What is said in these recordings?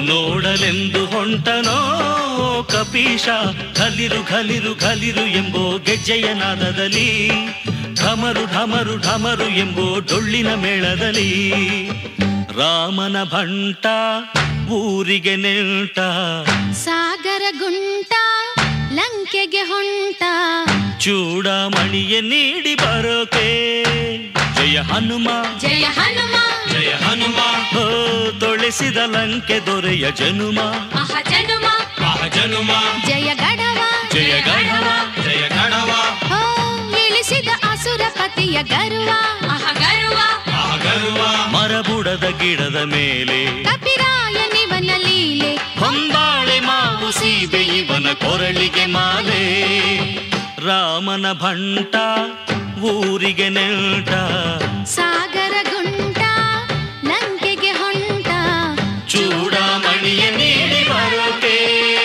ನೋಡಲೆಂದು ಹೊಂಟನೋ ಕಪೀಶ ಖಲಿರು ಖಲಿರು ಖಲಿರು ಎಂಬೋ ಗೆಜ್ಜೆಯ ನಾದದಲ್ಲಿ ಢಮರು ಢಮರು ಢಮರು ಎಂಬೋ ಡೊಳ್ಳಿನ ಮೇಳದಲ್ಲಿ ರಾಮನ ಭಂಟ ಊರಿಗೆ ನೆಂಟ ಸಾಗರ ಗುಂಟ ಲಂಕೆಗೆ ಹೊಂಟ ಚೂಡಾಮಣಿಯ ನೀಡಿ ಬರೋಕೆ ಜಯ ಹನುಮ ಜಯ ಹನುಮ ಜಯ ಹನುಮ ಹೋ ತೊಳೆಸಿದ ಲಂಕೆ ದೊರೆಯ ಜನುಮ ಅಹ ಜನುಮ ಆಹ ಜನುಮ ಜಯ ಗಡವ ಜಯ ಗಣವ ಜಯ ಗಣವ ಹೋ ಇಳಿಸಿದ ಅಸುರ ಪತಿಯ ಗರ್ವ ಅಹ ಗರ್ವ ಆಹ ಗರ್ವ ಮರಬುಡದ ಗಿಡದ ಮೇಲೆ ಕಪಿರಾಯನಿವನ ಲೀಲೆ ಹೊಂಬಾಳೆ ಮಾವು ಸೀಬೆ ಇವನ ಕೊರಳಿಗೆ ಮಾಲೆ ರಾಮನ ಭಂಟ ಊರಿಗೆ ನೆಂಟ ಸಾಗರ ಗುಂಟ ಲಂಕೆಗೆ ಹೊಂಟ ಚೂಡಾಮಣಿಯ ನೀಡಿ ಬರೋಕೆ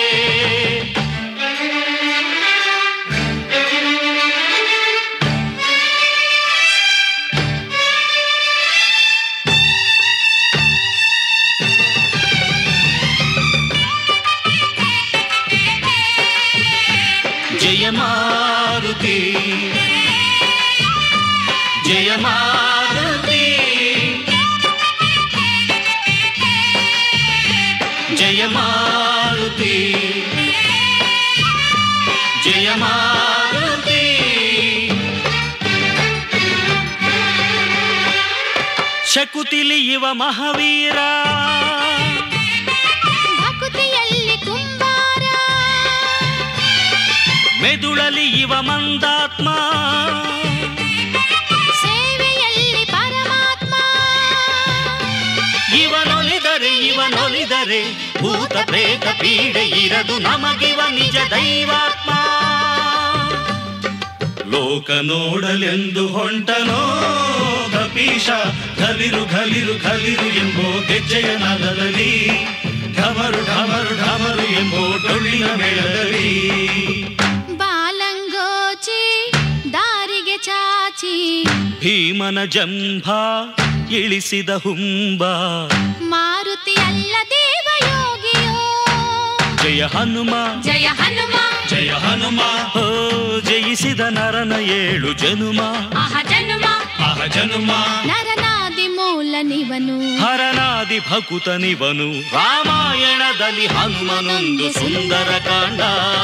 ಜಯ ಮಾರುತಿ ಜಯ ಮಾರುತಿ ಜಯ ಮಾರುತಿ ಜಯ ಮಾರುತಿ ಶಕುತಿಲಿ ಇವ ಮಹಾವೀರ ಭಕುತಿಯಲ್ಲಿ ಕುಂಬಾರ ಮೆದುಳಲಿ ಇವ ಮಂದಾತ್ಮ ಸೇವೆಯಲ್ಲಿ ಪರಮಾತ್ಮ ಇವನೊಲಿದರೆ ಇವನೊಲಿದರೆ ಭೂತ ಪ್ರೇತ ಪೀಡೆ ಇರದು ನಮಗಿವ ನಿಜ ದೈವಾತ್ಮ ಲೋಕ ನೋಡಲೆಂದು ಹೊಂಟನೋ ಕಪೀಶ ಘಲಿರು ಘಲಿರು ಘಲಿರು ಎಂಬೋ ಗೆಜ್ಜೆಯ ನಾದದಲ್ಲಿ ಢಮರು ಢಮರು ಢಮರು ಎಂಬೋ ಡೊಳ್ಳಿನ ಮೇಳದಲ್ಲಿ ಬಾಲಂಗೋಚಿ ದಾರಿಗೆ ಚಾಚಿ ಭೀಮನ ಜಂಭ ಇಳಿಸಿದ ಹುಂಬ ಮಾರುತಿ ಅಲ್ಲ ದೇವಯೋಗಿಯೋ ಜಯ ಹನುಮ ಜಯ ಹನುಮ ಜಯ ಹನುಮ ಹೋ ಜಯಿಸಿದ ನರನ ಏಳು ಜನುಮ ಅಹ ಜನುಮ ಆಹ ಜನುಮ ನರನಾದಿ ಮೂಲ ನಿವನು ಹರನಾದಿ ಭಕುತನಿವನು ರಾಮಾಯಣದಲ್ಲಿ ಹನುಮನೊಂದು ಸುಂದರ ಕಾಂಡ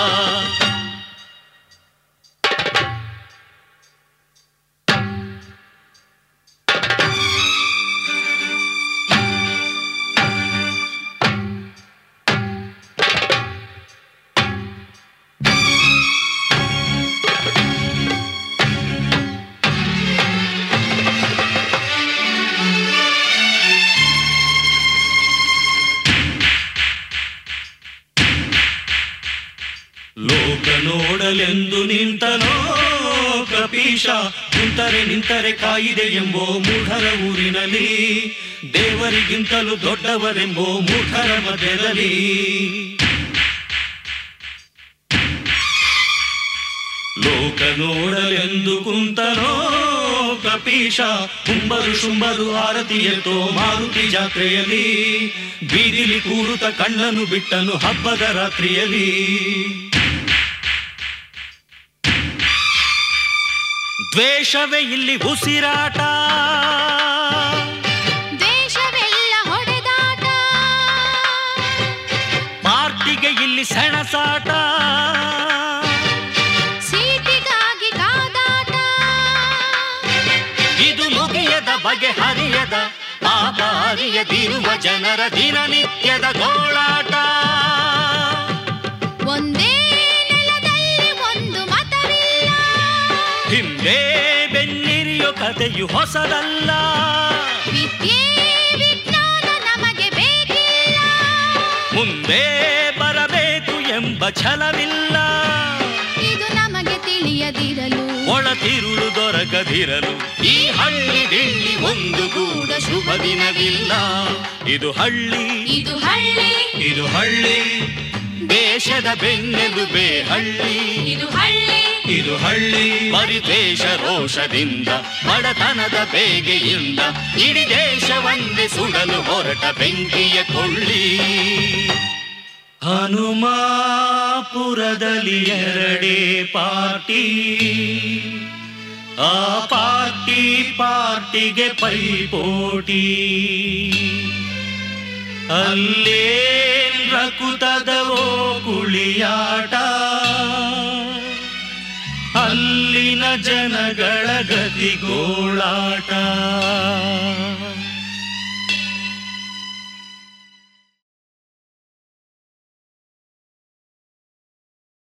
ಲೋಕ ನೋಡಲೆಂದು ನಿಂತನೋ ಕಪೀಶ ನಿಂತರೆ ನಿಂತರೆ ಕಾಯಿದೆ ಎಂಬೋ ಮೂಢರ ಊರಿನಲ್ಲಿ ದೇವರಿಗಿಂತಲೂ ದೊಡ್ಡವರೆಂಬೋ ಮೂಢರ ಮಧ್ಯದಲ್ಲಿ ಲೋಕ ನೋಡಲೆಂದು ಕುಂತನೋ ಕಪೀಶ ಕುಂಬರು ಶುಂಬರು ಆರತಿ ಎತ್ತೋ ಮಾರುತಿ ಜಾತ್ರೆಯಲ್ಲಿ ಬೀದಿಲಿ ಕೂರುತ್ತ ಕಣ್ಣನು ಬಿಟ್ಟನು ಹಬ್ಬದ ರಾತ್ರಿಯಲ್ಲಿ ದ್ವೇಷವೇ ಇಲ್ಲಿ ಉಸಿರಾಟ ದೇಶವೆಲ್ಲ ಹೊಡೆದಾಟ ಪಾರ್ಟಿಗೆ ಇಲ್ಲಿ ಸೆಣಸಾಟ ಸೀಟಿಗಾಗಿ ಕಾದಾಟ ಇದು ಮುಗಿಯದ ಬಗೆ ಹರಿಯದ ಪಾಪ ಅರಿಯದಿರುವ ಜನರ ದಿನನಿತ್ಯದ ಗೋಳಾಟ ಒಂದೇ ನೆಲದಲ್ಲಿ ಒಂದು ಮತವಿಲ್ಲ ಹಿಂದೆ ಬೆನ್ನಿರಿಯೋ ಕಥೆಯು ಹೊಸದಲ್ಲ ವಿದ್ಯೆ ವಿಜ್ಞಾನ ನಮಗೆ ಬೇಕಿಲ್ಲ ಮುಂದೆ ಬರಬೇಕು ಎಂಬ ಛಲವಿಲ್ಲ ಇದು ನಮಗೆ ತಿಳಿಯದಿರಲು ಒಳತಿರುಳು ದೊರಕದಿರಲು ಈ ಹಳ್ಳಿ ದಿಳ್ಳಿ ಒಂದು ಕೂಡ ಶುಭ ದಿನವಿಲ್ಲ ಇದು ಹಳ್ಳಿ ಇದು ಹಳ್ಳಿ ಇದು ಹಳ್ಳಿ ದೇಶದ ಬೆನ್ನೆಲುಬೆ ಹಳ್ಳಿ ಇದು ಹಳ್ಳಿ ಇದು ಹಳ್ಳಿ ಪರಿದೇಶ ರೋಷದಿಂದ ಬಡತನದ ಬೇಗೆಯಿಂದ ಇಡೀ ದೇಶವನ್ನೇ ಸುಡಲು ಹೊರಟ ಬೆಂಕಿಯ ಕೊಳ್ಳಿ ಹನುಮಾಪುರದಲ್ಲಿ ಎರಡೇ ಪಾರ್ಟಿ ಆ ಪಾರ್ಟಿ ಪಾರ್ಟಿಗೆ ಪೈಪೋಟಿ ಅಲ್ಲೇನ್ ರಕುತದವೋ ಕುಳಿಯಾಟ ಅಲ್ಲಿನ ಜನಗಳ ಗತಿಗೋಳಾಟ